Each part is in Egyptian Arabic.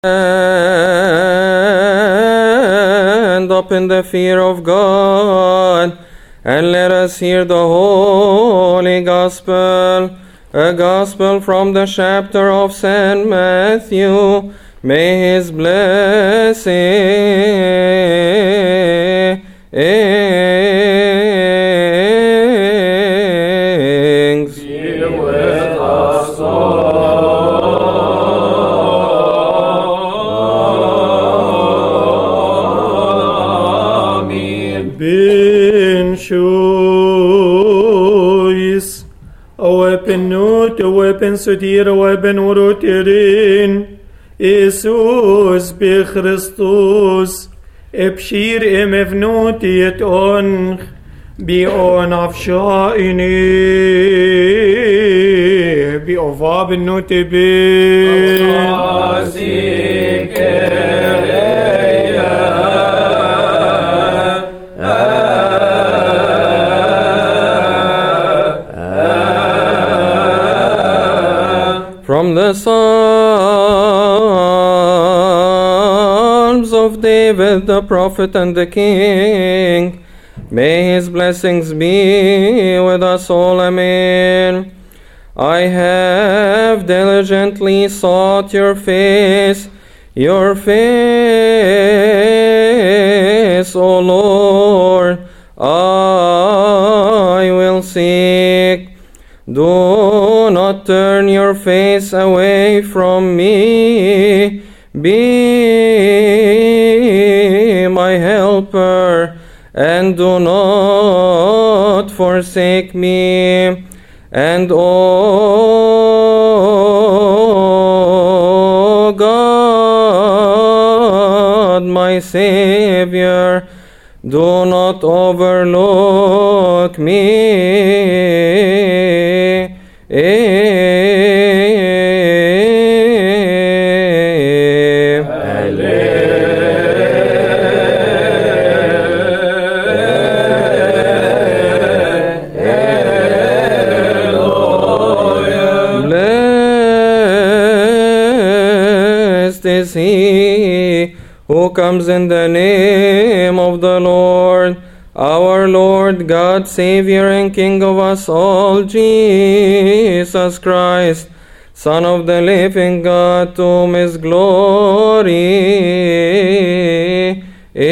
stand up in the fear of God and let us hear the holy gospel, a gospel from the chapter of St. Matthew. May his blessings Be with us all. Amen. Ben shois Open not, open sotir, open urotirin Jesus be Christus Epshir em evnoti et onch Bi on afshaini Bi ovab note be from the Psalms of David the prophet and the king. May his blessings be with us all. Amen. I have diligently sought your face, your face, O Lord. I will seek. Do not turn your face away from me. Be my helper and do not forsake me. And O God, my Savior, do not overlook me. Blessed is he who comes in the name of the Lord, our Lord, God, Savior, and King of us all, Jesus Christ, Son of the living God, to whom is glory.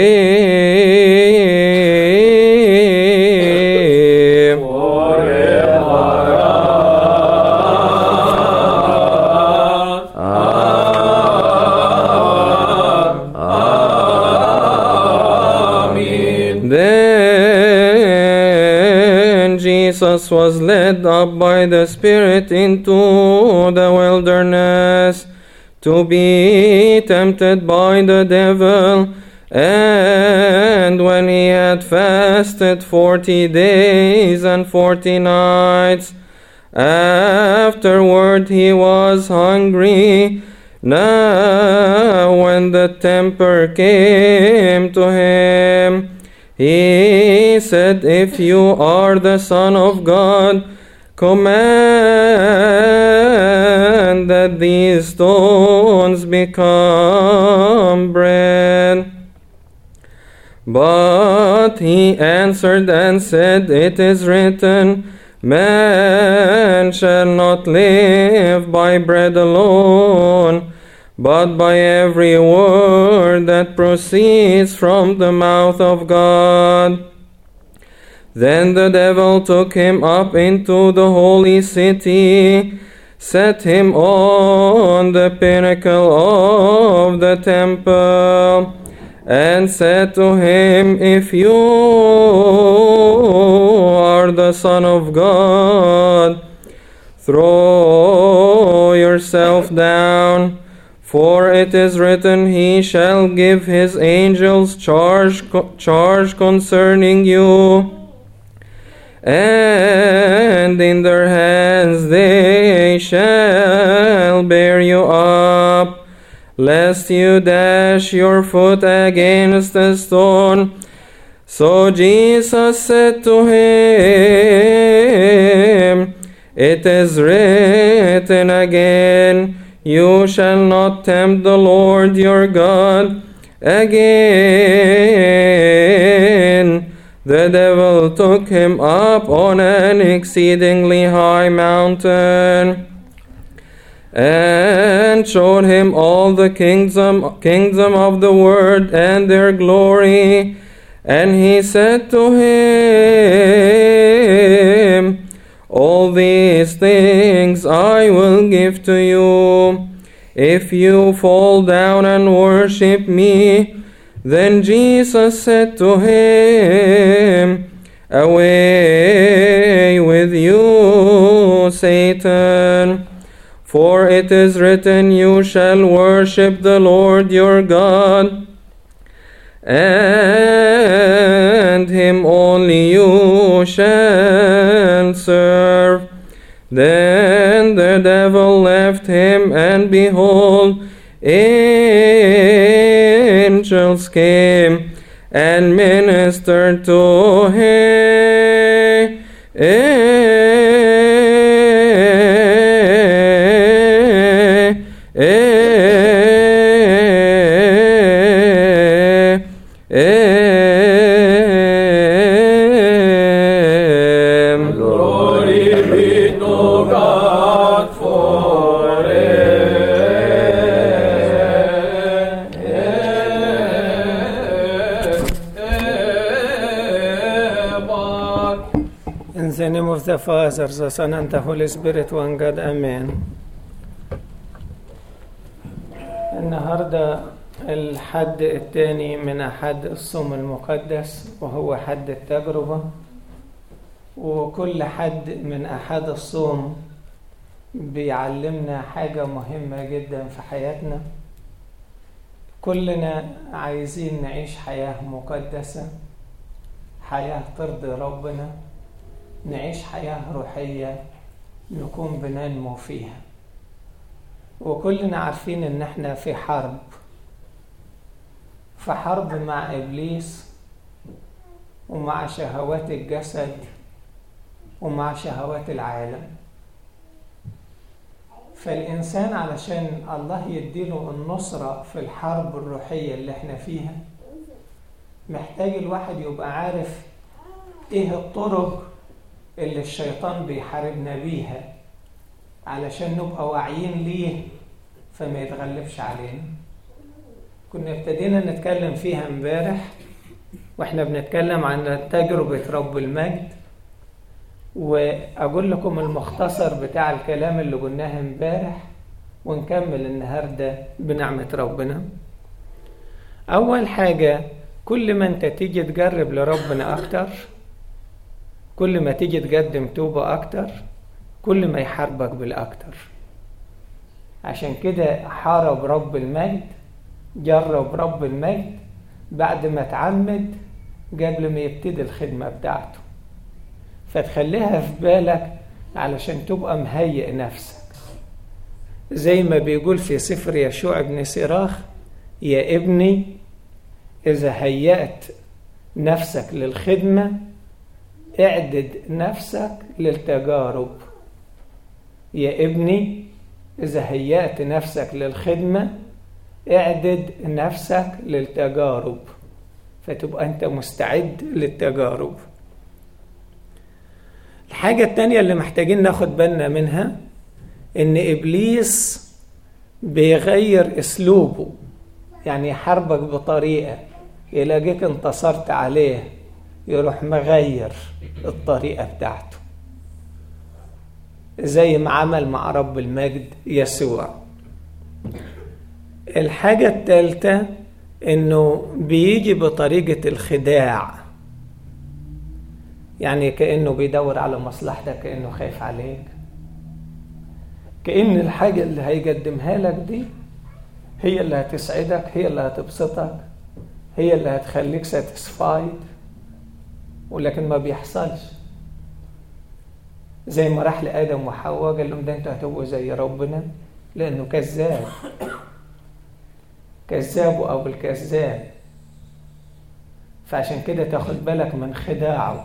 Then Jesus was led up by the Spirit into the wilderness to be tempted by the devil. And when he had fasted forty days and forty nights, afterward he was hungry. Now, when the temper came to him, he said, If you are the Son of God, command that these stones become bread. But he answered and said, It is written, Man shall not live by bread alone, but by every word that proceeds from the mouth of God. Then the devil took him up into the holy city, set him on the pinnacle of the temple, and said to him, If you are the Son of God, throw yourself down. For it is written, He shall give His angels charge, charge concerning you, and in their hands they shall bear you up, lest you dash your foot against a stone. So Jesus said to him, It is written again, You shall not tempt the Lord your God again. The devil took him up on an exceedingly high mountain and showed him all the kingdom, kingdom of the world and their glory. And he said to him, All these things I will give to you if you fall down and worship me. Then Jesus said to him, Away with you, Satan. For it is written, You shall worship the Lord your God, and him only you shall serve. Then the devil left him, and behold, angels came and ministered to him. Glory be to God forever. In the name of the Father, the Son, and the Holy Spirit, one God, Amen. النهاردة الحد الثاني من أحد الصوم المقدس وهو حد التجربة وكل حد من أحد الصوم بيعلمنا حاجة مهمة جدا في حياتنا كلنا عايزين نعيش حياة مقدسة حياة ترضي ربنا نعيش حياة روحية نكون بننمو فيها وكلنا عارفين ان احنا في حرب في حرب مع ابليس ومع شهوات الجسد ومع شهوات العالم فالإنسان علشان الله يديله النصرة في الحرب الروحية اللي احنا فيها محتاج الواحد يبقى عارف ايه الطرق اللي الشيطان بيحاربنا بيها علشان نبقى واعيين ليه فما يتغلبش علينا كنا ابتدينا نتكلم فيها امبارح واحنا بنتكلم عن تجربة رب المجد واقول لكم المختصر بتاع الكلام اللي قلناه امبارح ونكمل النهارده بنعمة ربنا اول حاجة كل ما انت تيجي تجرب لربنا اكتر كل ما تيجي تقدم توبة اكتر كل ما يحاربك بالاكتر عشان كده حارب رب المجد جرب رب المجد بعد ما اتعمد قبل ما يبتدي الخدمة بتاعته فتخليها في بالك علشان تبقى مهيئ نفسك زي ما بيقول في سفر يشوع بن سراخ يا ابني إذا هيأت نفسك للخدمة اعدد نفسك للتجارب يا ابني إذا هيأت نفسك للخدمة اعدد نفسك للتجارب فتبقى أنت مستعد للتجارب الحاجة التانية اللي محتاجين ناخد بالنا منها إن إبليس بيغير أسلوبه يعني يحاربك بطريقة يلاقيك انتصرت عليه يروح مغير الطريقة بتاعته زي ما عمل مع رب المجد يسوع الحاجة التالتة انه بيجي بطريقة الخداع يعني كأنه بيدور على مصلحتك كأنه خايف عليك كأن الحاجة اللي هيقدمها لك دي هي اللي هتسعدك هي اللي هتبسطك هي اللي هتخليك ساتسفايد ولكن ما بيحصلش زي ما راح لآدم وحواء قال لهم ده انتوا هتبقوا زي ربنا لأنه كذاب كذاب وأبو الكذاب فعشان كده تاخد بالك من خداعه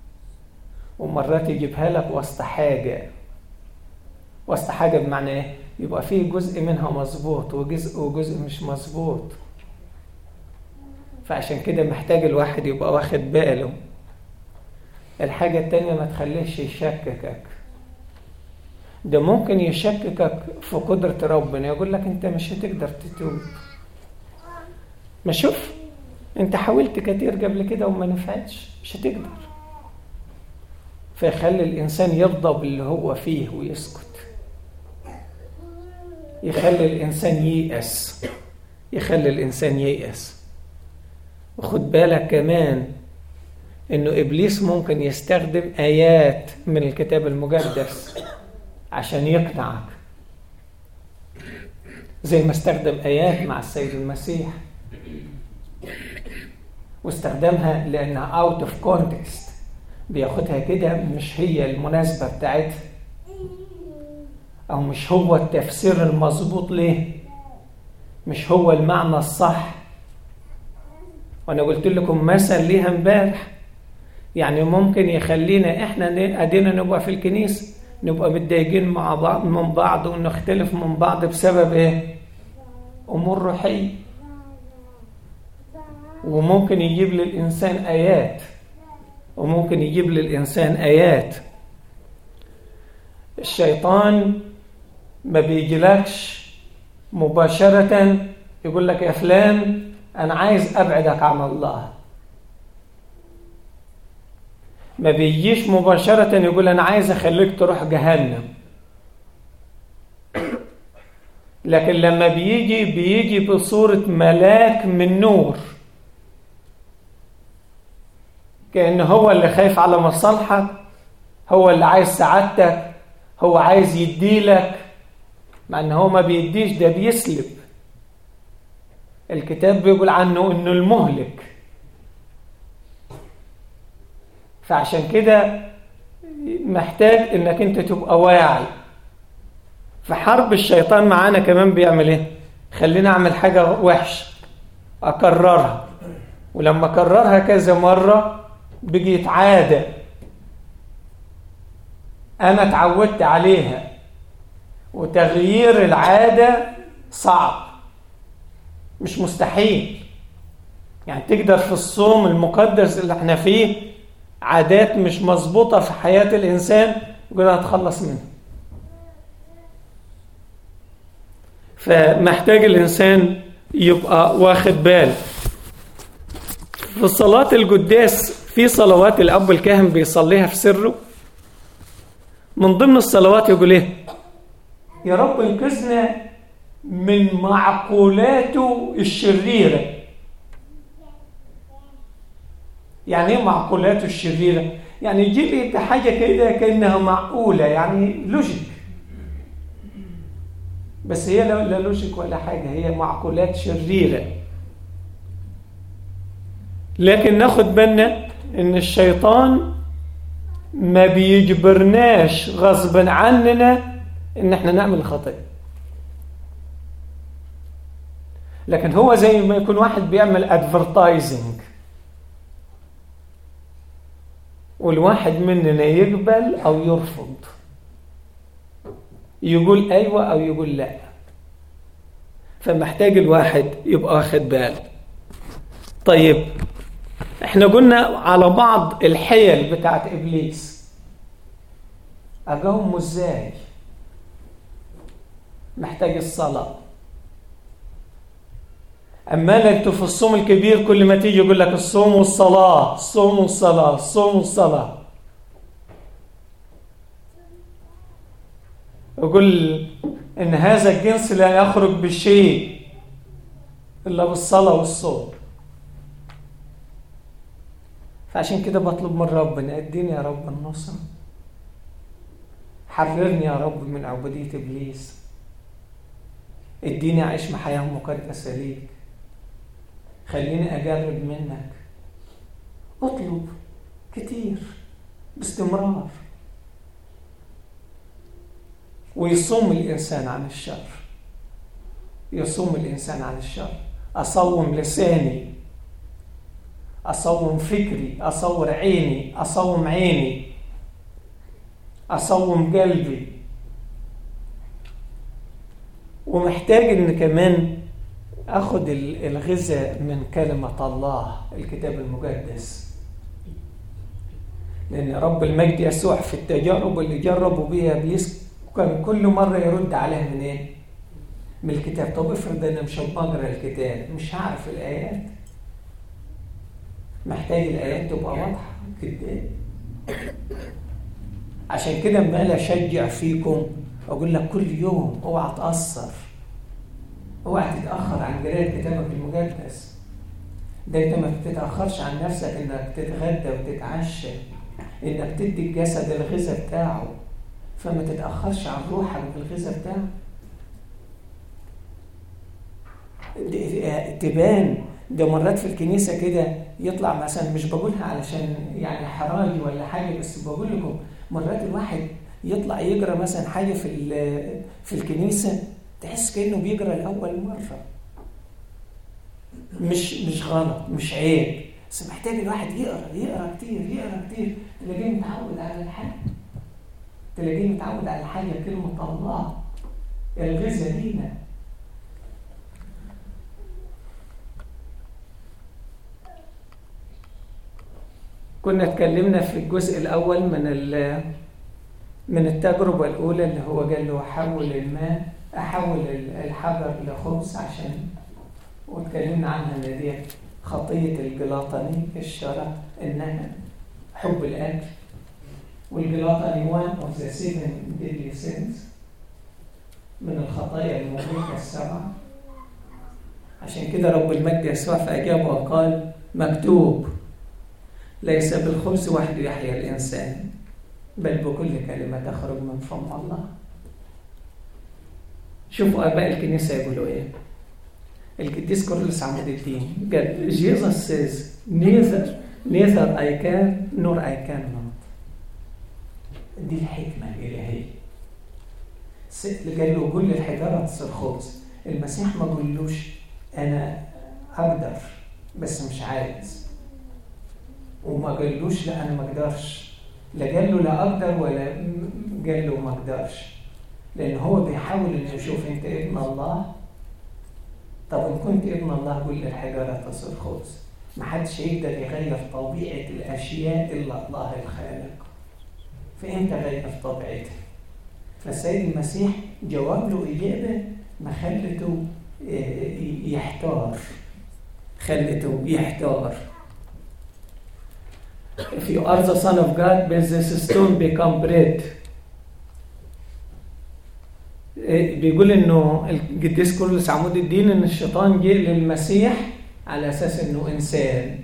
ومرات يجيبها لك وسط حاجة وسط حاجة بمعنى ايه؟ يبقى فيه جزء منها مظبوط وجزء وجزء مش مظبوط فعشان كده محتاج الواحد يبقى واخد باله الحاجة التانية ما تخليش يشككك ده ممكن يشككك في قدرة ربنا يقول لك انت مش هتقدر تتوب ما شوف انت حاولت كتير قبل كده وما نفعتش مش هتقدر فيخلي الإنسان يرضى باللي هو فيه ويسكت يخلي الإنسان ييأس يخلي الإنسان ييأس وخد بالك كمان إنه إبليس ممكن يستخدم آيات من الكتاب المقدس عشان يقنعك زي ما استخدم آيات مع السيد المسيح واستخدمها لأنها out of context بياخدها كده مش هي المناسبة بتاعتها أو مش هو التفسير المظبوط ليه مش هو المعنى الصح وأنا قلت لكم مثل ليها امبارح يعني ممكن يخلينا إحنا أدينا نبقى في الكنيسة نبقى متضايقين مع بعض من بعض ونختلف من بعض بسبب إيه؟ أمور روحية وممكن يجيب للإنسان آيات وممكن يجيب للإنسان آيات الشيطان ما بيجيلكش مباشرة يقول لك يا فلان أنا عايز أبعدك عن الله ما بيجيش مباشرة يقول أنا عايز أخليك تروح جهنم لكن لما بيجي بيجي بصورة ملاك من نور كأن هو اللي خايف على مصالحك هو اللي عايز سعادتك هو عايز يديلك مع ان هو ما بيديش ده بيسلب الكتاب بيقول عنه انه المهلك فعشان كده محتاج انك انت تبقى واعي في حرب الشيطان معانا كمان بيعمل ايه خلينا اعمل حاجة وحش اكررها ولما اكررها كذا مرة بقيت عادة انا اتعودت عليها وتغيير العادة صعب مش مستحيل يعني تقدر في الصوم المقدس اللي احنا فيه عادات مش مظبوطة في حياة الإنسان يقول هتخلص منها فمحتاج الإنسان يبقى واخد بال في صلاة القداس في صلوات الأب الكاهن بيصليها في سره من ضمن الصلوات يقول ايه يا رب انقذنا من معقولاته الشريرة يعني ايه معقولاته الشريرة يعني يجيب لي حاجة كده كأنها معقولة يعني لوجيك بس هي لا لوجيك ولا حاجة هي معقولات شريرة لكن ناخد بالنا ان الشيطان ما بيجبرناش غصبا عننا ان احنا نعمل خطأ لكن هو زي ما يكون واحد بيعمل ادفرتايزنج والواحد مننا يقبل او يرفض يقول ايوه او يقول لا فمحتاج الواحد يبقى واخد باله طيب احنا قلنا على بعض الحيل بتاعت ابليس اجاومه ازاي محتاج الصلاه اما انتوا في الصوم الكبير كل ما تيجي يقول لك الصوم والصلاه الصوم والصلاه الصوم والصلاه يقول ان هذا الجنس لا يخرج بشيء الا بالصلاه والصوم فعشان كده بطلب من ربنا اديني يا رب النصرة حررني يا رب من عبودية إبليس اديني أعيش حياة مقدسة ليك خليني أجرب منك اطلب كتير باستمرار ويصوم الإنسان عن الشر يصوم الإنسان عن الشر أصوم لساني أصوم فكري أصور عيني أصوم عيني أصوم قلبي ومحتاج ان كمان اخد الغذاء من كلمة الله الكتاب المقدس لان رب المجد يسوع في التجارب اللي جربوا بيها ابليس كان كل مرة يرد عليها منين؟ إيه؟ من الكتاب طب افرض انا مش بقرا الكتاب مش هعرف الايات محتاج الايات تبقى واضحه كده عشان كده اما اشجع فيكم اقول لك كل يوم اوعى تاثر اوعى تتاخر عن قرايه كتابك المقدس ده انت ما بتتاخرش عن نفسك انك تتغدى وتتعشى انك تدي الجسد الغذاء بتاعه فما تتاخرش عن روحك بالغذاء بتاعه تبان ده مرات في الكنيسه كده يطلع مثلا مش بقولها علشان يعني حراجي ولا حاجه بس بقول لكم مرات الواحد يطلع يقرا مثلا حاجه في في الكنيسه تحس كانه بيقرا لاول مره مش مش غلط مش عيب بس محتاج الواحد يقرا يقرا كتير يقرا كتير تلاقيه متعود على الحاجه تلاقيه متعود على حاجه كلمه الله الغذاء لينا كنا اتكلمنا في الجزء الأول من من التجربة الأولى اللي هو قال له حول الماء أحول الحجر لخبز عشان واتكلمنا عنها إن دي خطية الجلاطني الشرع إنها حب الأكل والجلاطني one of the seven deadly sins من الخطايا الموجودة السبعة عشان كده رب المجد يسوع فأجاب وقال مكتوب ليس بالخبز وحده يحيا الإنسان بل بكل كلمة تخرج من فم الله شوفوا آباء الكنيسة يقولوا إيه القديس كورلس عمود الدين قال Jesus says neither neither I can nor I cannot دي الحكمة الإلهية قال له قول للحجارة تصير خبز المسيح ما قولوش أنا أقدر بس مش عايز وما قالوش لا انا ما اقدرش لا قال له لا اقدر ولا قال له ما اقدرش لان هو بيحاول انه يشوف انت ابن الله طب ان كنت ابن الله قول للحجاره تصير خبز ما حدش يقدر يغير طبيعه الاشياء الا الله الخالق فانت غير طبيعتها فالسيد المسيح جواب له اجابه ما خلته يحتار خلته يحتار If you are the son of God, may this stone become bread. بيقول انه القديس كورلس عمود الدين ان الشيطان جه للمسيح على اساس انه انسان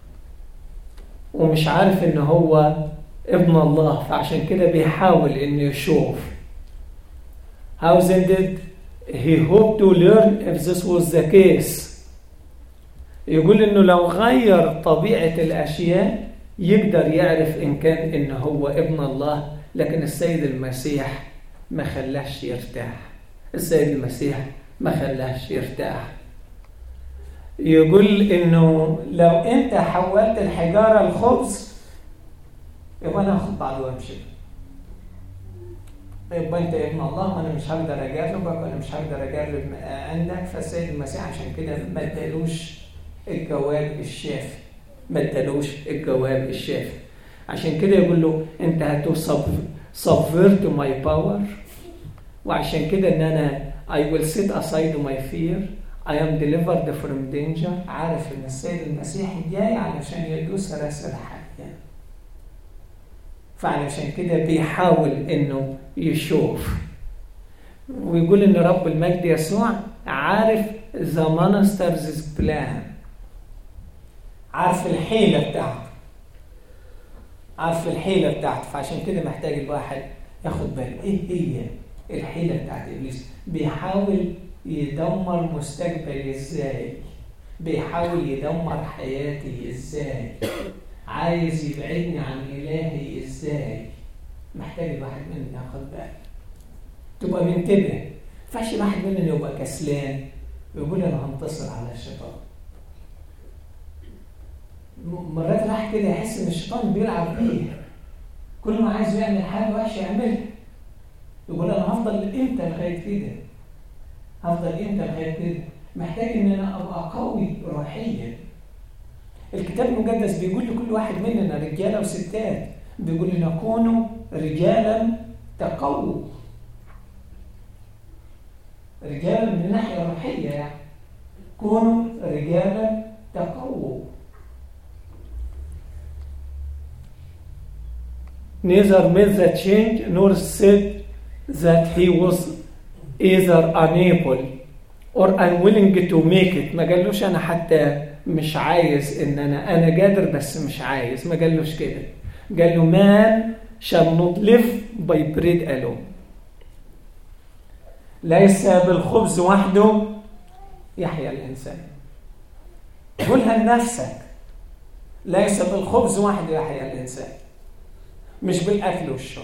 ومش عارف ان هو ابن الله فعشان كده بيحاول انه يشوف How then did he hope to learn if this was the case يقول انه لو غير طبيعة الاشياء يقدر يعرف إن كان إن هو ابن الله لكن السيد المسيح ما خلاش يرتاح السيد المسيح ما خلاش يرتاح يقول إنه لو أنت حولت الحجارة لخبز يبقى أنا هاخد بعض وأمشي يبقى أنت ابن الله وأنا مش هقدر أجربك وأنا مش هقدر أجرب عندك فالسيد المسيح عشان كده ما ادالوش الجواب الشافي ما ادالوش الجواب الشافي عشان كده يقول له انت هتو subvert my power وعشان كده ان انا I will set aside my fear I am delivered from danger عارف ان السيد المسيح جاي علشان يدوس راس الحية فعلشان كده بيحاول انه يشوف ويقول ان رب المجد يسوع عارف the monster's plan عارف الحيلة بتاعته عارف الحيلة بتاعته فعشان كده محتاج الواحد ياخد باله ايه هي الحيلة بتاعت ابليس بيحاول يدمر مستقبلي ازاي بيحاول يدمر حياتي ازاي عايز يبعدني عن الهي ازاي محتاج الواحد مننا ياخد باله تبقى منتبه ما ينفعش الواحد مننا يبقى كسلان ويقول انا هنتصر على الشيطان مرات الواحد كده يحس ان الشيطان بيلعب بيه كل ما عايز يعمل حاجه وحشه يعملها يقول انا هفضل امتى لغايه كده هفضل امتى لغايه كده محتاج ان انا ابقى قوي روحيا الكتاب المقدس بيقول لكل واحد مننا رجاله وستات بيقول لنا كونوا رجالا تقووا رجالا من الناحيه الروحيه يعني كونوا رجالا تقووا neither made the change nor said that he was either unable or unwilling to make it ما قالوش انا حتى مش عايز ان انا انا قادر بس مش عايز ما قالوش كده قال له man shall not live by bread alone ليس بالخبز وحده يحيا الانسان قولها لنفسك ليس بالخبز وحده يحيا الانسان مش بالاكل والشرب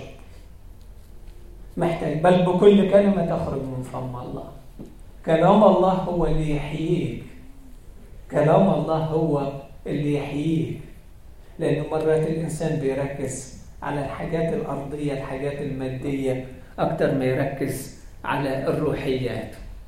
محتاج بل بكل كلمه تخرج من فم الله كلام الله هو اللي يحييك كلام الله هو اللي يحييك لأنه مرات الإنسان بيركز على الحاجات الأرضية الحاجات المادية أكتر ما يركز على الروحيات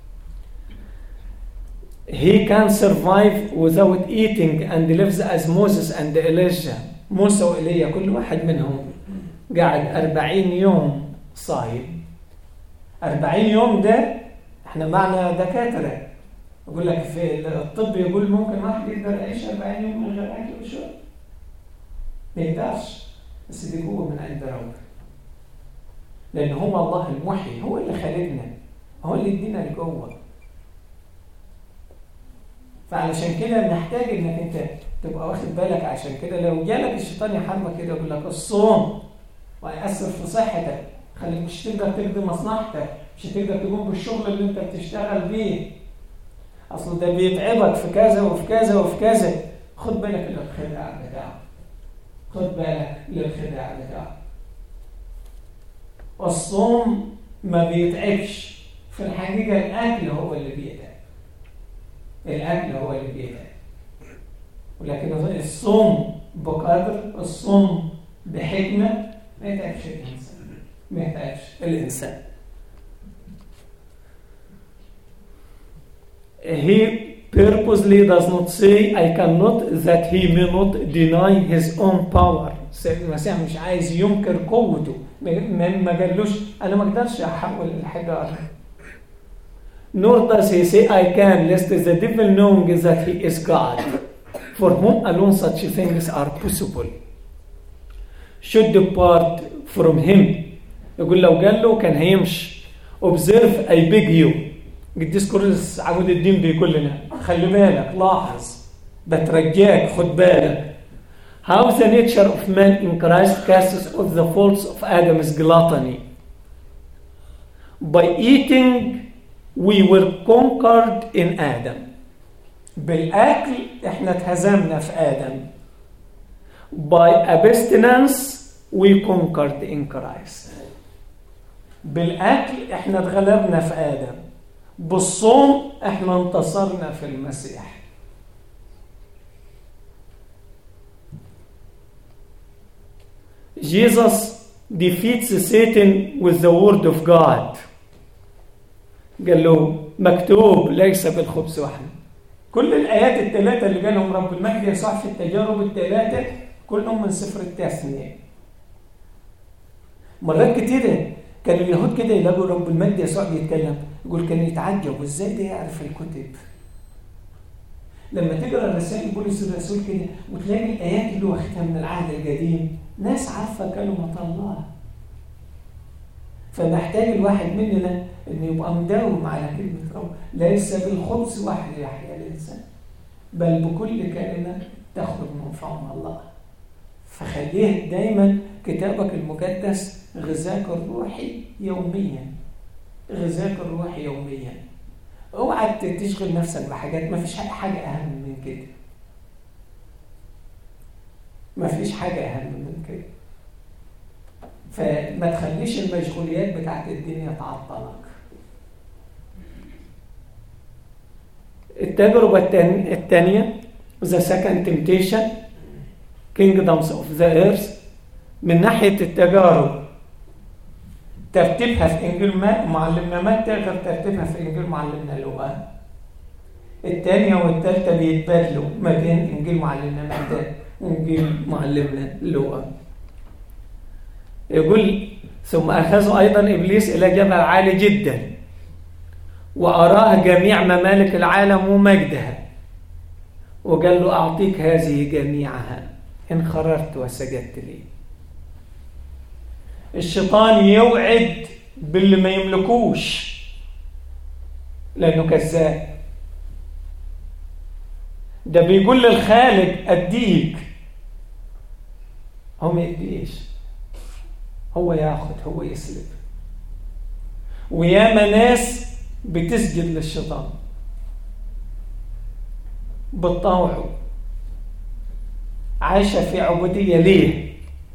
He can survive without eating and lives as Moses and Elijah موسى وإيليا كل واحد منهم قاعد أربعين يوم صايم أربعين يوم ده احنا معنا دكاترة يقول لك في الطب يقول ممكن واحد يقدر يعيش 40 يوم من غير اكل وشرب ما يقدرش بس دي قوه من عند ربنا لان هو الله المحيي هو اللي خلقنا هو اللي يدينا القوه فعلشان كده محتاج انك انت تبقى واخد بالك عشان كده لو جالك الشيطان يحاربك كده يقول لك الصوم وهيأثر في صحتك خليك مش تقدر تخدم مصلحتك مش هتقدر تقوم بالشغل اللي انت بتشتغل بيه اصل ده بيتعبك في كذا وفي كذا وفي كذا خد بالك للخداع بتاعه خد بالك للخداع بتاعه الصوم ما بيتعبش في الحقيقة الأكل هو اللي بيتعب الأكل هو اللي بيتعب ولكن الصوم بقدر الصوم بحكمة ما يتعبش الإنسان ما يتعبش الإنسان he purposely does not say I cannot that he may not deny his own power السيد المسيح مش عايز ينكر قوته ما قالوش انا ما اقدرش احول الحجار nor does he say I can lest the devil knowing that he is God for whom alone such things are possible should depart from him يقول لو قال له كان هيمشي observe I beg you قديس كورس عمود الدين بيقول لنا خلي بالك لاحظ بترجاك خد بالك How the nature of man in Christ casts off the faults of Adam's gluttony. By eating we were conquered in Adam. بالأكل احنا اتهزمنا في آدم. By abstinence we conquered in Christ. بالأكل احنا اتغلبنا في آدم. بالصوم احنا انتصرنا في المسيح Jesus defeats Satan with the word of God قال له مكتوب ليس بالخبز وحده كل الآيات الثلاثة اللي قالهم رب المجد يسوع في التجارب الثلاثة كلهم من سفر التثنية مرات كتيرة كان اليهود كده يلاقوا رب المجد يسوع بيتكلم يقول كان يتعجب ازاي ده يعرف الكتب لما تقرا رسائل بولس الرسول كده وتلاقي الايات اللي واخدها من العهد القديم ناس عارفه كلمه الله فنحتاج الواحد مننا انه يبقى مداوم على كلمه رب ليس بالخبز وحده يحيا الانسان بل بكل كلمه تخرج من فم الله فخليه دايما كتابك المقدس غذاك الروحي يوميا غذاك الروحي يوميا اوعى تشغل نفسك بحاجات ما فيش حاجه اهم من كده ما فيش حاجه اهم من كده فما تخليش المشغوليات بتاعت الدنيا تعطلك التجربة الثانية The second temptation Kingdoms of the Earth من ناحية التجارب ترتيبها في إنجيل معلمنا متى غير ترتيبها في إنجيل معلمنا لوقا الثانية والثالثة بيتبادلوا ما بين إنجيل معلمنا متى وإنجيل معلمنا لوقا يقول ثم أخذوا أيضا إبليس إلى جبل عالي جدا وأراه جميع ممالك العالم ومجدها وقال له أعطيك هذه جميعها إن خررت وسجدت لي الشيطان يوعد باللي ما يملكوش لأنه كذاب ده بيقول للخالق أديك هو ما يديش هو ياخد هو يسلب وياما ناس بتسجد للشيطان بتطاوعه عايشة في عبودية ليه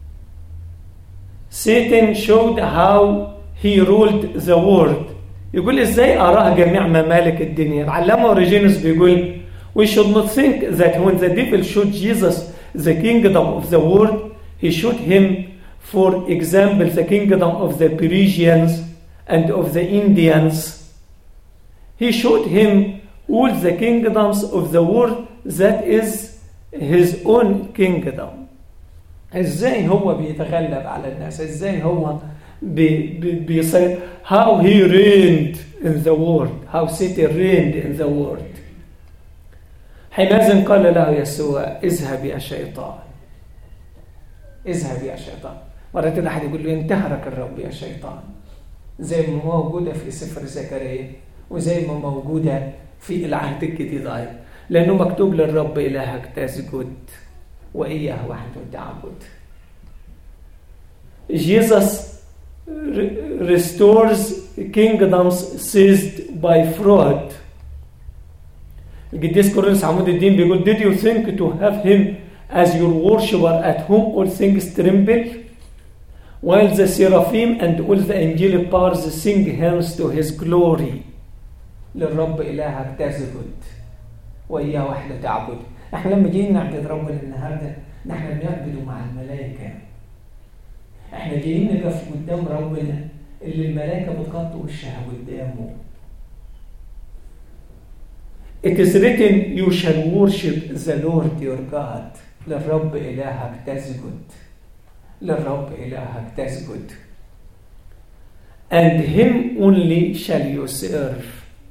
Satan showed how he ruled the world يقول ازاي اراه جميع ممالك الدنيا علمه اوريجينوس بيقول we should not think that when the devil showed Jesus the kingdom of the world he showed him for example the kingdom of the Parisians and of the Indians he showed him all the kingdoms of the world that is his own kingdom ازاي هو بيتغلب على الناس ازاي هو بي بي بيصير how he reigned in the world how Satan reigned in the world حينئذ قال له يسوع اذهب يا شيطان اذهب يا شيطان مرة كده حد يقول له انتهرك الرب يا شيطان زي ما موجودة في سفر زكريا وزي ما موجودة في العهد الجديد أيضا لأنه مكتوب للرب إلهك تسجد وإياه وحده تعبد Jesus restores kingdoms seized by fraud القديس كورنثوس عمود الدين بيقول did you think to have him as your worshipper at whom all things tremble while the seraphim and all the angelic powers sing hymns to his glory للرب إلهك تسجد وإياه وحده تعبد احنا لما جايين نعبد ربنا النهارده نحن بنعبده مع الملائكة احنا جايين نقف قدام ربنا اللي الملائكة بتغطي وشها قدامه It is written you shall worship the Lord your God للرب إلهك تسجد للرب إلهك تسجد and him only shall you serve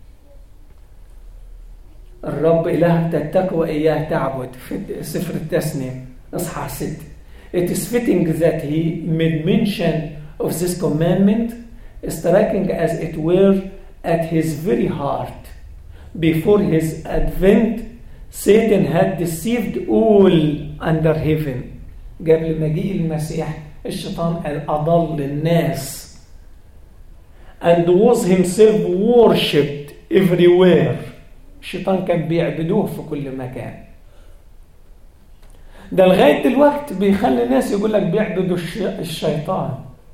الرب إلهك تتقى وإياه تعبد في سفر التثنية إصحاح 6 It is fitting that he made mention of this commandment striking as it were at his very heart before his advent Satan had deceived all under heaven قبل مجيء المسيح الشيطان أضل الناس and was himself worshipped everywhere الشيطان كان بيعبدوه في كل مكان ده لغاية دلوقتي بيخلي الناس يقول لك بيعبدوا الشيطان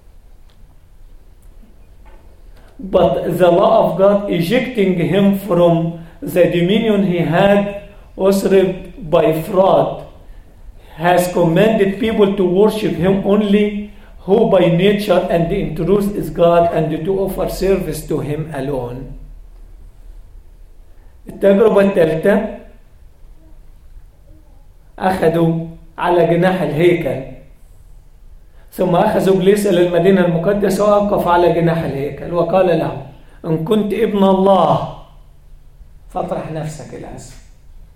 but the law of God ejecting him from the dominion he had usurped by fraud has commanded people to worship him only who by nature and in truth is God and to offer service to him alone التجربة الثالثة أخذوا على جناح الهيكل ثم أخذوا إبليس إلى المدينة المقدسة وأوقف على جناح الهيكل وقال له إن كنت ابن الله فاطرح نفسك إلى أسفل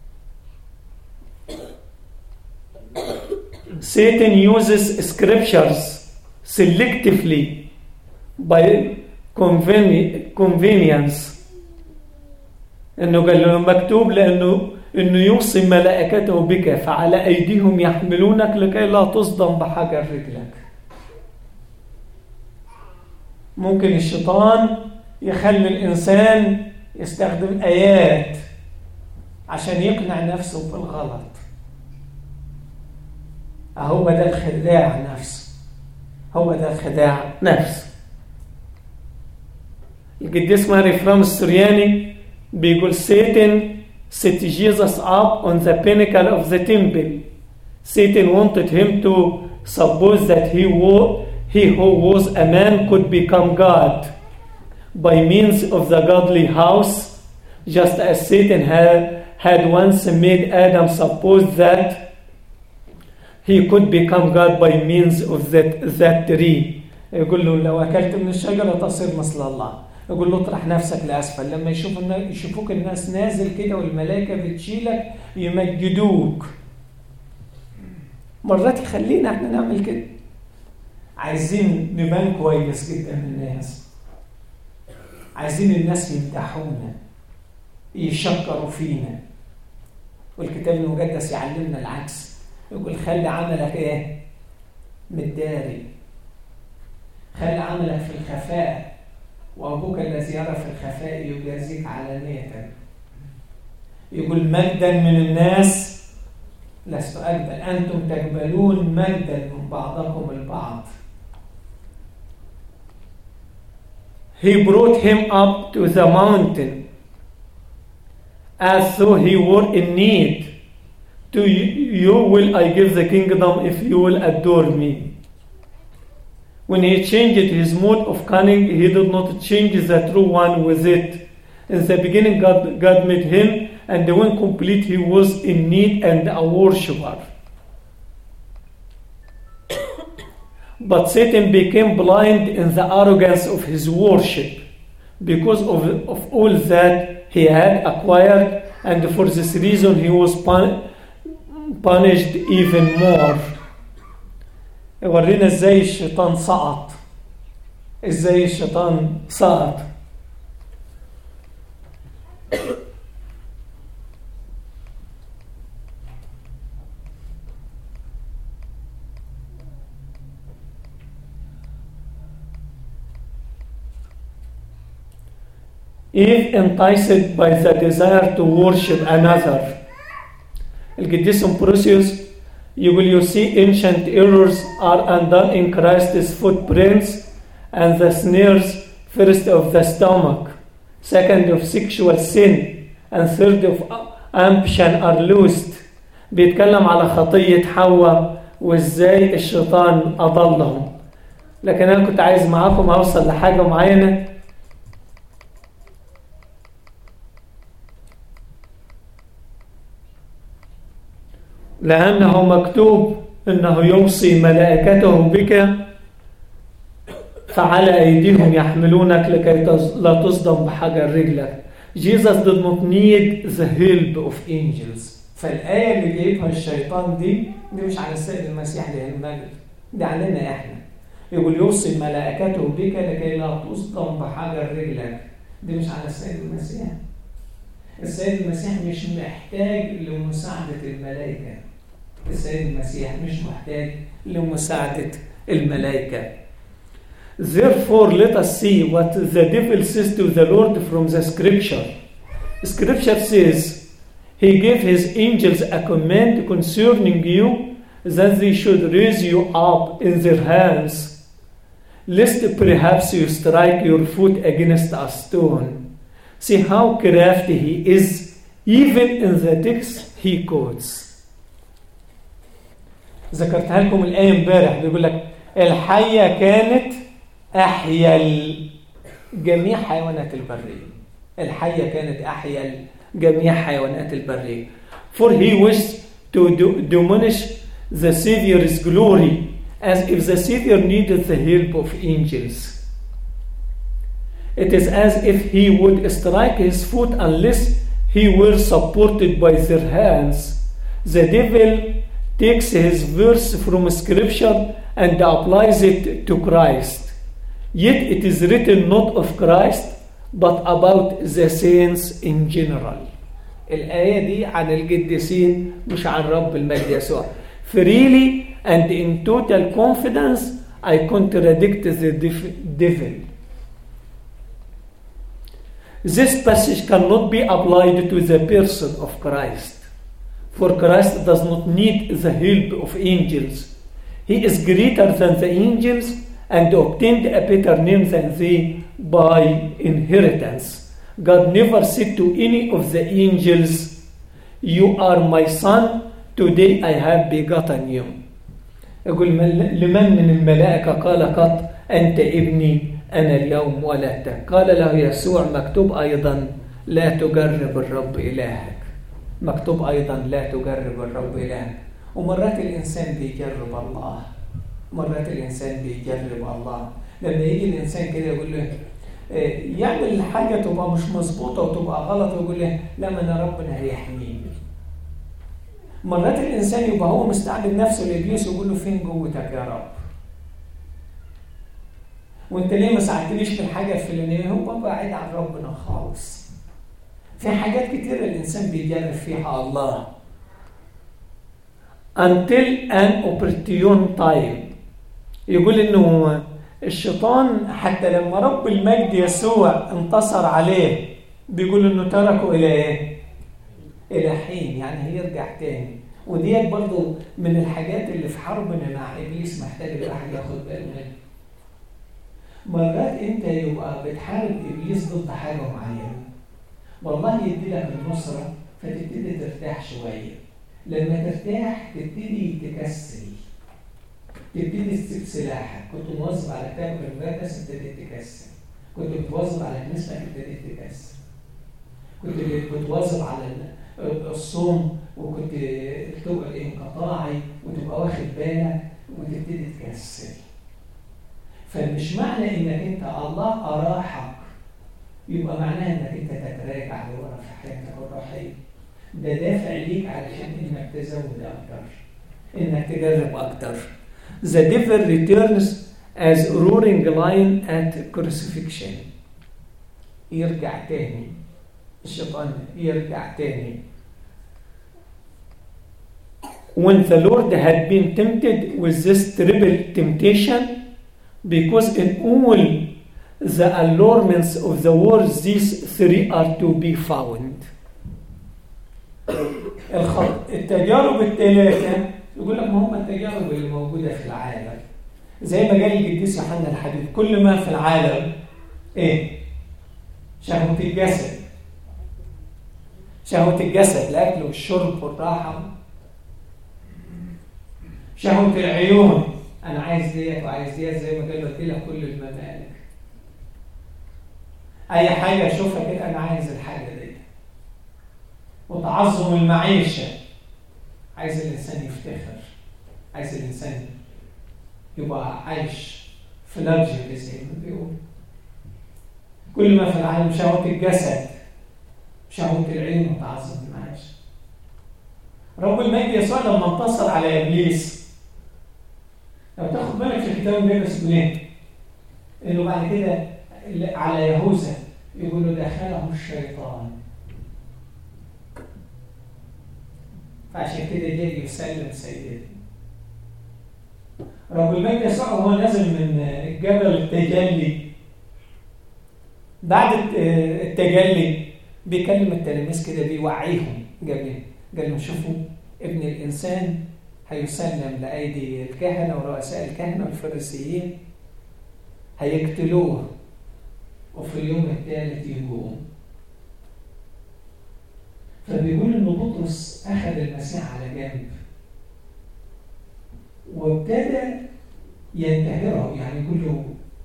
Satan uses scriptures selectively by convenience انه قال له مكتوب لانه انه يوصي ملائكته بك فعلى ايديهم يحملونك لكي لا تصدم بحجر رجلك ممكن الشيطان يخلي الانسان يستخدم ايات عشان يقنع نفسه بالغلط هو ده الخداع نفسه هو ده الخداع نفسه القديس ماري فرام السورياني بيقول Satan set Jesus up on the pinnacle of the temple. Satan wanted him to suppose that he, wo- he who was a man could become God by means of the godly house, just as Satan had, had once made Adam suppose that he could become God by means of that, that tree. يقول له لو اكلت من الشجره تصير مثل الله يقول له اطرح نفسك لاسفل لما يشوفوا النا- يشوفوك الناس نازل كده والملائكه بتشيلك يمجدوك مرات يخلينا احنا نعمل كده عايزين نبان كويس جدا للناس عايزين الناس يمدحونا يشكروا فينا والكتاب المقدس يعلمنا العكس يقول خلي عملك ايه متداري خلي عملك في الخفاء وابوك الذي يرى في الخفاء يجازيك علانية يقول مجدا من الناس لست اقبل انتم تقبلون مجدا من بعضكم البعض He brought him up to the mountain as though he were in need. To you you will I give the kingdom if you will adore me. When he changed his mode of cunning, he did not change the true one with it. In the beginning, God, God made him, and when complete, he was in need and a worshipper. But Satan became blind in the arrogance of his worship because of, of all that he had acquired, and for this reason he was pun- punished even more. يورينا ازاي الشيطان سقط ازاي الشيطان سقط If enticed by the desire to worship another. القديس امبروسيوس يقول you see ancient errors are undone in Christ's footprints and the snares first of the stomach, second of sexual sin, and third of ambition are loosed. بيتكلم على خطية حواء وازاي الشيطان أضلهم. لكن أنا كنت عايز معاكم أوصل لحاجة معينة لأنه مكتوب أنه يوصي ملائكته بك فعلى أيديهم يحملونك لكي تص- لا تصدم بحجر رجلك. Jesus did not need the help of angels. فالآية اللي جايبها الشيطان دي دي مش على السيد المسيح له المجد دي علينا احنا يقول يوصي ملائكته بك لكي لا تصدم بحجر رجلك دي مش على السيد المسيح السيد المسيح مش محتاج لمساعدة الملائكة السيد المسيح مش محتاج لمساعدة الملائكة Therefore, let us see what the devil says to the Lord from the scripture. Scripture says, He gave His angels a command concerning you that they should raise you up in their hands, lest perhaps you strike your foot against a stone. See how crafty He is, even in the text He quotes. ذكرتها لكم الآية امبارح بيقول لك الحية كانت أحيا جميع حيوانات البرية الحية كانت أحيا جميع حيوانات البرية For he wished to do, diminish the Savior's glory as if the Savior needed the help of angels. It is as if he would strike his foot unless he were supported by their hands. The devil takes his verse from Scripture and applies it to Christ. Yet it is written not of Christ, but about the saints in general. الآية دي عن القديسين مش عن رب المجد يسوع freely and in total confidence I contradict the def- devil this passage cannot be applied to the person of Christ for Christ does not need the help of angels he is greater than the angels and obtained a better name than they by inheritance God never said to any of the angels you are my son, today I have begotten you. يقول من- لمن من الملائكة قال قط أنت ابني أنا اليوم ولدتك قال له يسوع مكتوب أيضا لا تجرب الرب إلهك مكتوب أيضا لا تجرب الرب إلهك ومرات الإنسان بيجرب الله مرات الإنسان بيجرب الله لما يجي الإنسان كده يقول له آه، يعمل حاجة تبقى مش مظبوطة وتبقى غلط ويقول له لا ما أنا ربنا هيحميني مرات الإنسان يبقى هو مستعبد نفسه لإبليس ويقول له فين جوتك يا رب وانت ليه ما ساعدتنيش في الحاجة الفلانية هو بعيد عن ربنا خالص في حاجات كتيرة الإنسان بيجرب فيها الله until an opportune time يقول انه الشيطان حتى لما رب المجد يسوع انتصر عليه بيقول انه تركه الى ايه؟ الى حين يعني هيرجع تاني وديت برضو من الحاجات اللي في حربنا مع ابليس محتاج الواحد ياخد باله منها مرات انت يبقى بتحارب ابليس ضد حاجه معينه والله يدي لك النصره فتبتدي ترتاح شويه لما ترتاح تبتدي تكسل تبتدي تسيب سلاحك كنت مواظب على كتاب المقدس ابتديت تكسل كنت بتواظب على كنيستك ابتديت تكسل كنت بتواظب على الصوم وكنت تبقى انقطاعي وتبقى واخد بالك وتبتدي تكسل فمش معنى انك انت الله اراحك يبقى معناها انك انت تتراجع لورا في حياتك الروحيه ده دافع ليك علشان انك تزود اكتر انك تجرب اكتر The devil returns as roaring lion at crucifixion يرجع تاني الشيطان يرجع تاني When the Lord had been tempted with this triple temptation, because in all the allurements of the world, these three are to be found. الخط التجارب الثلاثة يقول لك ما هم التجارب اللي موجودة في العالم زي ما قال القديس يوحنا الحبيب كل ما في العالم ايه؟ شهوة الجسد شهوة الجسد الأكل والشرب والراحة شهوة العيون أنا عايز ديت وعايز ديت زي ما قال بدي لك كل الممالك أي حاجة أشوفها كده أنا عايز الحاجة دي وتعظم المعيشة عايز الإنسان يفتخر عايز الإنسان يبقى عايش في لاكجري زي ما بيقول كل ما في العالم شهوة الجسد شهوة العين وتعظم المعيشة رب المجد يسوع لما انتصر على إبليس لو تاخد بالك في الكتاب المقدس بيقول إيه؟ إنه بعد كده على يهوذا يقولوا دخله الشيطان فعشان كده جاي يسلم سيدي رب المجد يسوع وهو نازل من الجبل التجلي بعد التجلي بيكلم التلاميذ كده بيوعيهم قال قال لهم شوفوا ابن الانسان هيسلم لايدي الكهنه ورؤساء الكهنه والفريسيين هيقتلوه وفي اليوم الثالث يقوم فبيقول ان بطرس اخذ المسيح على جنب وابتدى ينتهره يعني يقول له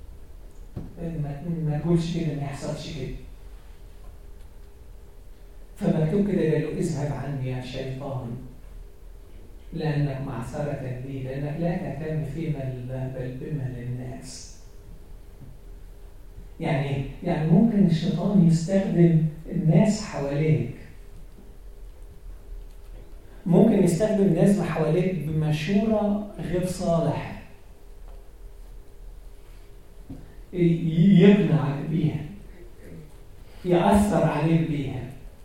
ما تقولش كده ما يحصلش كده فمكتوب كده قال له اذهب عني يا شيطان لانك معصرة لي لانك لا تهتم فيما لله بل بما للناس يعني يعني ممكن الشيطان يستخدم الناس حواليك ممكن يستخدم ناس حواليك بمشورة غير صالحة يقنعك بيها يأثر عليك بيها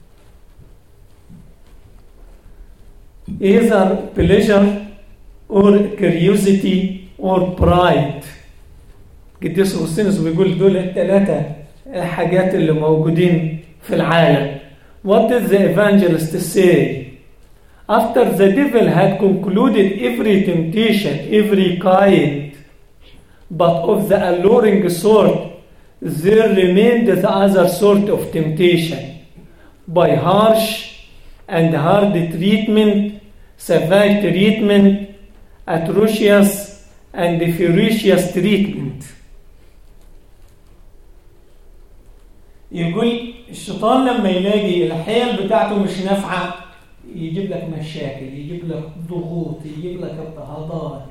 either pleasure or curiosity or pride قديس أغسطينوس بيقول دول الثلاثة الحاجات اللي موجودين في العالم What did the evangelist say? After the devil had concluded every temptation, every kind, but of the alluring sort, there remained the other sort of temptation. By harsh and hard treatment, severe treatment, atrocious and ferocious treatment. يقول الشيطان لما يلاقي الحيل بتاعته مش نافعة يجيب لك مشاكل يجيب لك ضغوط يجيب لك اضطهادات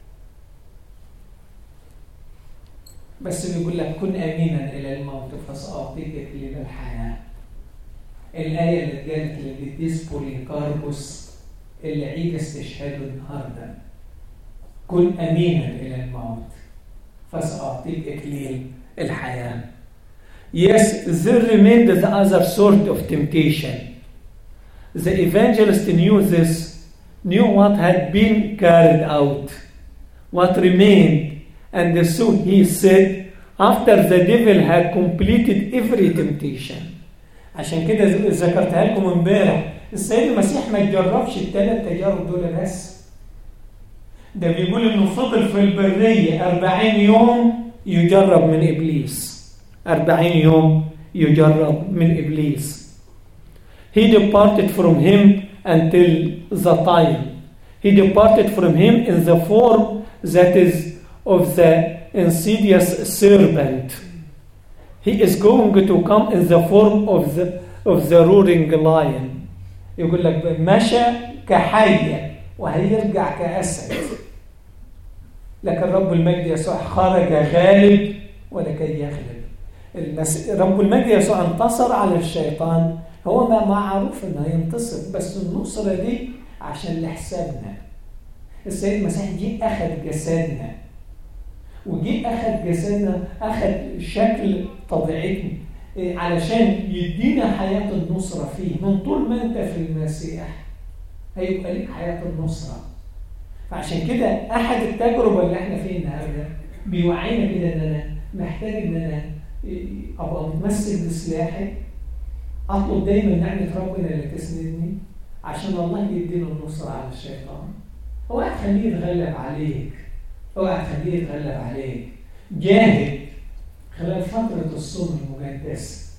بس بيقول لك كن امينا الى الموت فساعطيك اكليل الحياه الايه اللي اتقالت للقديس بوليكاربوس اللي عيد استشهاده النهارده كن امينا الى الموت فساعطيك اكليل الحياه Yes, there remained the other sort of temptation. The evangelist knew this, knew what had been carried out, what remained, and so he said, after the devil had completed every temptation. عشان كده ذكرتها لكم امبارح السيد المسيح ما يجربش الثلاث تجارب دول بس ده بيقول انه فضل في البريه 40 يوم يجرب من ابليس أربعين يوم يجرب من إبليس He departed from him until the time. He departed from him in the form that is of the insidious serpent. He is going to come in the form of the, of the roaring lion. يقول لك مشى كحية وهيرجع كأسد لكن رب المجد يسوع خرج غالب ولكي يغلب المس... رب المجد يسوع انتصر على الشيطان هو ما معروف انه ينتصر بس النصرة دي عشان لحسابنا السيد المسيح جه اخذ جسدنا وجه اخذ جسدنا اخذ شكل طبيعتنا علشان يدينا حياة النصرة فيه من طول ما انت في المسيح هيبقى ليك حياة النصرة فعشان كده احد التجربة اللي احنا فيه النهارده بيوعينا كده ان انا محتاج ان انا ابقى متمسك بسلاحي اطلب دايما نعمه ربنا اللي تسندني عشان الله يدينا النصره على الشيطان اوعى تخليه يتغلب عليك اوعى تخليه يتغلب عليك جاهد خلال فتره الصوم المقدس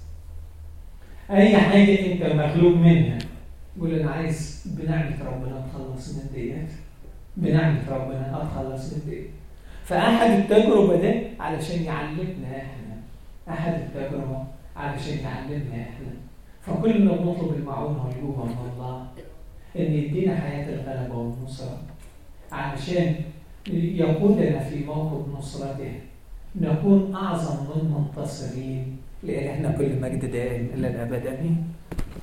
اي حاجه انت مغلوب منها قول انا عايز بنعمه ربنا اتخلص من ديت بنعمه ربنا اتخلص من ديت فاحد التجربه ده علشان يعلمنا احنا أحد التجربة علشان يعلمنا إحنا فكلنا بنطلب المعونة والجوبة من الله إن يدينا حياة الغلبة والنصرة علشان يقودنا في موقف نصرته نكون أعظم من منتصرين لإلهنا كل مجد دائم إلى الأبد آمين